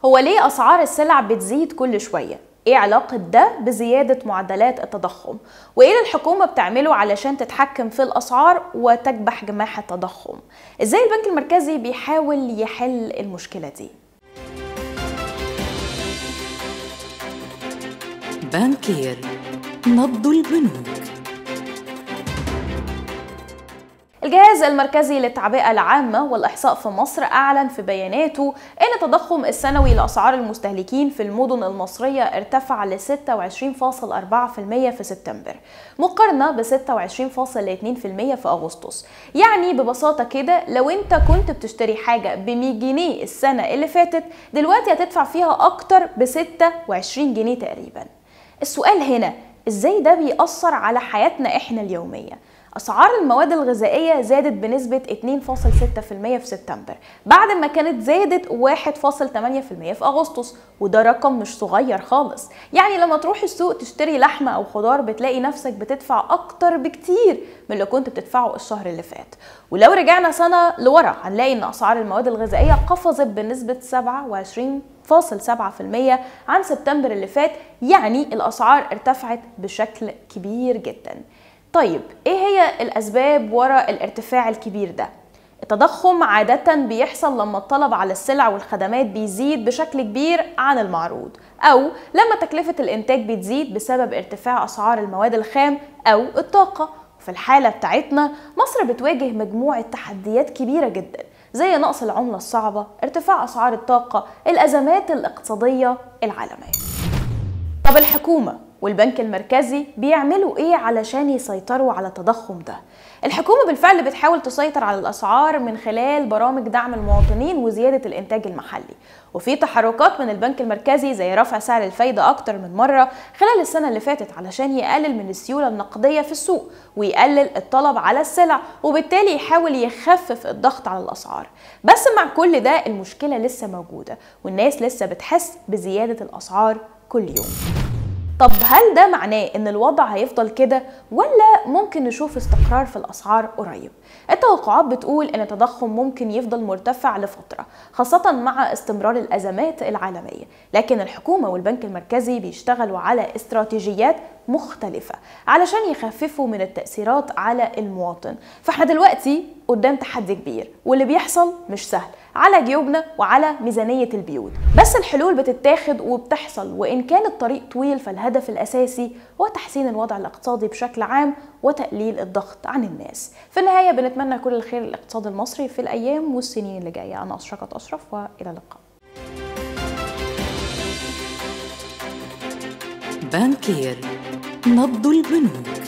هو ليه أسعار السلع بتزيد كل شوية؟ ايه علاقة ده بزيادة معدلات التضخم؟ وايه اللي الحكومة بتعمله علشان تتحكم في الأسعار وتكبح جماح التضخم؟ ازاي البنك المركزي بيحاول يحل المشكلة دي؟ بانكير نبض البنوك الجهاز المركزي للتعبئة العامة والإحصاء في مصر أعلن في بياناته أن التضخم السنوي لأسعار المستهلكين في المدن المصرية ارتفع ل 26.4% في سبتمبر مقارنة ب 26.2% في أغسطس يعني ببساطة كده لو أنت كنت بتشتري حاجة ب 100 جنيه السنة اللي فاتت دلوقتي هتدفع فيها أكتر ب 26 جنيه تقريبا السؤال هنا ازاي ده بيأثر على حياتنا احنا اليومية أسعار المواد الغذائية زادت بنسبة 2.6% في سبتمبر بعد ما كانت زادت 1.8% في أغسطس وده رقم مش صغير خالص يعني لما تروح السوق تشتري لحمة أو خضار بتلاقي نفسك بتدفع أكتر بكتير من اللي كنت بتدفعه الشهر اللي فات ولو رجعنا سنة لورا هنلاقي إن أسعار المواد الغذائية قفزت بنسبة 27 0.7% عن سبتمبر اللي فات يعني الأسعار ارتفعت بشكل كبير جدا طيب ايه هي الأسباب وراء الارتفاع الكبير ده؟ التضخم عادة بيحصل لما الطلب على السلع والخدمات بيزيد بشكل كبير عن المعروض أو لما تكلفة الإنتاج بتزيد بسبب ارتفاع أسعار المواد الخام أو الطاقة في الحالة بتاعتنا مصر بتواجه مجموعة تحديات كبيرة جدا زي نقص العملة الصعبة ارتفاع أسعار الطاقة الأزمات الاقتصادية العالمية طب الحكومة والبنك المركزي بيعملوا ايه علشان يسيطروا على التضخم ده الحكومة بالفعل بتحاول تسيطر على الأسعار من خلال برامج دعم المواطنين وزيادة الإنتاج المحلي وفي تحركات من البنك المركزي زي رفع سعر الفايدة أكتر من مرة خلال السنة اللي فاتت علشان يقلل من السيولة النقدية في السوق ويقلل الطلب على السلع وبالتالي يحاول يخفف الضغط على الأسعار بس مع كل ده المشكلة لسه موجودة والناس لسه بتحس بزيادة الأسعار كل يوم طب هل ده معناه ان الوضع هيفضل كده ولا ممكن نشوف استقرار في الاسعار قريب التوقعات بتقول ان التضخم ممكن يفضل مرتفع لفتره خاصه مع استمرار الازمات العالميه لكن الحكومه والبنك المركزي بيشتغلوا على استراتيجيات مختلفة علشان يخففوا من التأثيرات على المواطن فاحنا دلوقتي قدام تحدي كبير واللي بيحصل مش سهل على جيوبنا وعلى ميزانية البيوت بس الحلول بتتاخد وبتحصل وإن كان الطريق طويل فالهدف الأساسي هو تحسين الوضع الاقتصادي بشكل عام وتقليل الضغط عن الناس في النهاية بنتمنى كل الخير للاقتصاد المصري في الأيام والسنين اللي جاية أنا أشرقت أشرف وإلى اللقاء بانكير نبض البنوك